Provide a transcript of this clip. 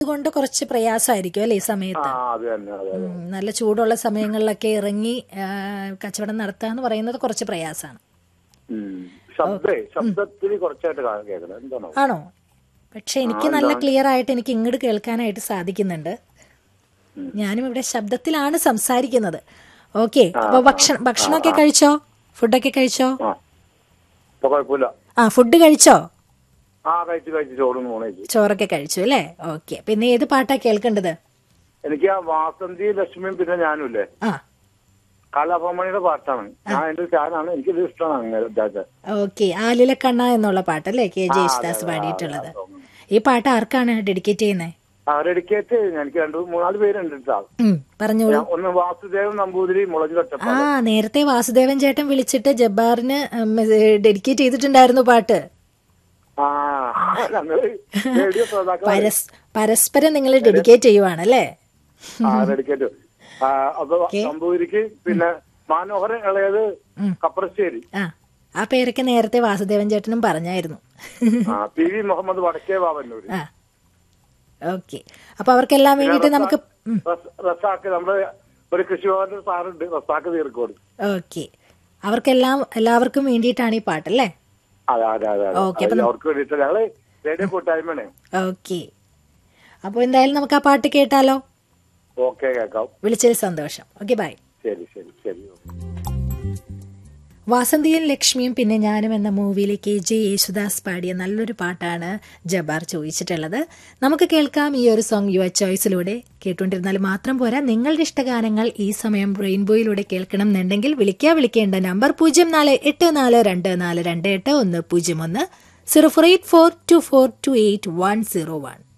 അതുകൊണ്ട് കുറച്ച് പ്രയാസമായിരിക്കും അല്ലേ ഈ ആ സമയത്ത് അത് തന്നെ അതെ അതെ ഉം, നല്ല ചൂടുള്ള സമയങ്ങളിലൊക്കെ ഇറങ്ങി ആ, കച്ചവടം നടത്തുക എന്ന് പറയുന്നത് കുറച്ച് പ്രയാസമാണ് ഉം. ശബ്ദേ ശബ്ദത്തിൽ കുറച്ചായിട്ട് കാണാൻ കേൾക്കണം എന്താണോ ആണോ പക്ഷെ എനിക്ക് നല്ല ക്ലിയർ ആയിട്ട് എനിക്ക് ഇങ്ങോട്ട് കേൾക്കാനായിട്ട് സാധിക്കുന്നുണ്ട് ഞാനും ഇവിടെ ശബ്ദത്തിലാണ് സംസാരിക്കുന്നത് ഓക്കെ അപ്പൊ ഭക്ഷണം ഭക്ഷണമൊക്കെ കഴിച്ചോ ഫുഡൊക്കെ കഴിച്ചോ ആ ഇപ്പൊ കുഴപ്പമില്ല ആ ഫുഡ് കഴിച്ചോ ആ കഴിച്ച് കഴിച്ച് ചോറും മൂണേക്ക് ചോറൊക്കെ കഴിച്ചു അല്ലേ ഓക്കെ പിന്നെ ഏത് പാട്ടാ കേൾക്കേണ്ടത് എനിക്ക് ആ വാസന്തി ലക്ഷ്മിയും പിന്നെ ഞാനും ഇല്ലേ ആ കലാഭമണിയുടെ പാട്ടാണ് ഞാൻ എന്റെ ഫാനാണ് എനിക്കിത് ഇഷ്ടമാണ് അങ്ങനെ ഇദ്ദേഹത്തെ ഓക്കെ ആലിലക്കണ്ണ എന്നുള്ള പാട്ടല്ലേ കെ ജെ യേശുദാസ് പാടിയിട്ടുള്ളത് ഈ പാട്ട് ആർക്കാണ് ഡെഡിക്കേറ്റ് ചെയ്യുന്നത് ആ ഡെഡിക്കേറ്റ് എനിക്ക് രണ്ടു മൂന്നാല് പേരുണ്ട് കേട്ടോ പറഞ്ഞോളൂ ഞാൻ ഒന്ന് വാസുദേവൻ നമ്പൂതിരി മുളഞ്ഞു ആ കട്ടപ്പാട് നേരത്തെ വാസുദേവൻ ചേട്ടൻ വിളിച്ചിട്ട് ജബ്ബാറിന് ഡെഡിക്കേറ്റ് ചെയ്തിട്ടുണ്ടായിരുന്നു പാട്ട് ആ ഞങ്ങള് റേഡിയോ ശ്രോതാക്കളാണ് പരസ് പരസ്പരം നിങ്ങൾ ഡെഡിക്കേറ്റ് ചെയ്യുവാണല്ലേ ആ ഡെഡിക്കേറ്റ് ആ അപ്പൊ നമ്പൂതിരിക്ക് പിന്നെ മാനോഹരൻ ഇളയത് കപ്രശ്ശേരി ആ ആ പേരൊക്കെ നേരത്തെ വാസുദേവൻ ചേട്ടനും പറഞ്ഞായിരുന്നു ആ പി വി മുഹമ്മദ് വടക്കേ ബാബന്നൂര് ആ ഓക്കെ അപ്പൊ അവർക്കെല്ലാം വേണ്ടിയിട്ട് നമുക്ക് റസ്- റസാക്ക് നമ്മുടെ ഒരു കൃഷിഭവന്റെ സാറുണ്ട് റസാക്ക് തീർക്കോട് ഓക്കെ അവർക്കെല്ലാം എല്ലാവർക്കും വേണ്ടിയിട്ടാണ് ഈ പാട്ടല്ലേ അതെ അതെ അതെ അതെ. ഓക്കേ, അപ്പൊ അത് അവർക്ക് വേണ്ടിട്ട് ഞങ്ങള് റേഡിയോ കൂട്ടായ്മയാണ് ഓക്കെ അപ്പോൾ എന്തായാലും നമുക്ക് ആ പാട്ട് കേട്ടാലോ ഓക്കെ കേൾക്കാം വിളിച്ചതിൽ സന്തോഷം ഓക്കെ ബൈ ശരി ശരി ശരി വാസന്തിയും ലക്ഷ്മിയും പിന്നെ ഞാനും എന്ന മൂവിയിലെ കെ ജെ യേശുദാസ് പാടിയ നല്ലൊരു പാട്ടാണ് ജബാർ ചോദിച്ചിട്ടുള്ളത് നമുക്ക് കേൾക്കാം ഈ ഒരു സോങ് യുവർ ചോയ്സിലൂടെ കേട്ടുകൊണ്ടിരുന്നാൽ മാത്രം പോരാ നിങ്ങളുടെ ഇഷ്ടഗാനങ്ങൾ ഈ സമയം റെയിൻബോയിലൂടെ കേൾക്കണം എന്നുണ്ടെങ്കിൽ വിളിക്കുക വിളിക്കേണ്ട നമ്പർ പൂജ്യം നാല് എട്ട് നാല് രണ്ട് നാല് രണ്ട് എട്ട് ഒന്ന് പൂജ്യം ഒന്ന് zero four eight four two four two eight one zero one